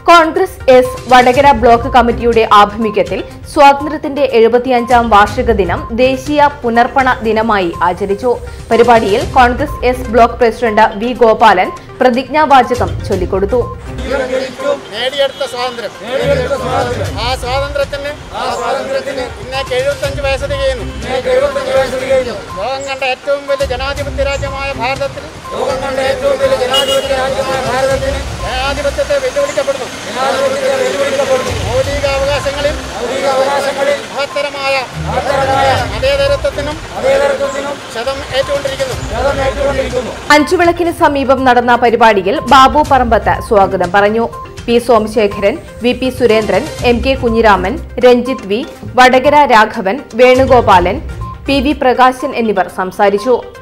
Congress S Vadakara block കമ്മിറ്റിയുടെ ആഭിമുഖ്യത്തിൽ സ്വാതന്ത്ര്യത്തിന്റെ എഴുപത്തിയഞ്ചാം വാർഷിക ദിനം ദേശീയ പുനർപ്പണ ദിനമായി ആചരിച്ചു പരിപാടിയിൽ Congress S block president V Gopalan പ്രതിജ്ഞാവാചകം ചൊല്ലിക്കൊടുത്തു നേടിയെടുത്ത സ്വാതന്ത്ര്യം ആ സ്വാതന്ത്ര്യത്തിന് ആ സ്വാതന്ത്ര്യത്തിന് ഇന്നേക്ക് എഴുപത്തഞ്ച് വയസ്സ് തികയുന്നു ലോകം കണ്ട ഏറ്റവും വലിയ ജനാധിപത്യ രാജ്യമായ ഭാരതത്തിൽ ലോകം കണ്ട ഏറ്റവും വലിയ ജനാധിപത്യ രാജ്യമായ ഭാരതത്തിന് ജനാധിപത്യത്തെ വെല്ലുവിളിക്കപ്പെടുന്നു മൗലിക അവകാശങ്ങളിൽ മൗലിക അവകാശങ്ങളിൽ മഹത്തരമായ മതേതരത്വത്തിനും മതേതരത്വത്തിനും ക്ഷതം ഏറ്റുകൊണ്ടിരിക്കുന്നു ക്ഷതം ഏറ്റുകൊണ്ടിരിക്കുന്നു അഞ്ചുവിളക്കിന് സമീപം നടന്ന പരിപാടിയിൽ ബാബു പറമ്പത്ത് സ്വാഗതം പറഞ്ഞു P Somasekharan V P Surendran M K Kunhiraman Ranjith V Vadakara Raghavan Venugopalan P V Prakashan എന്നിവർ സംസാരിച്ചു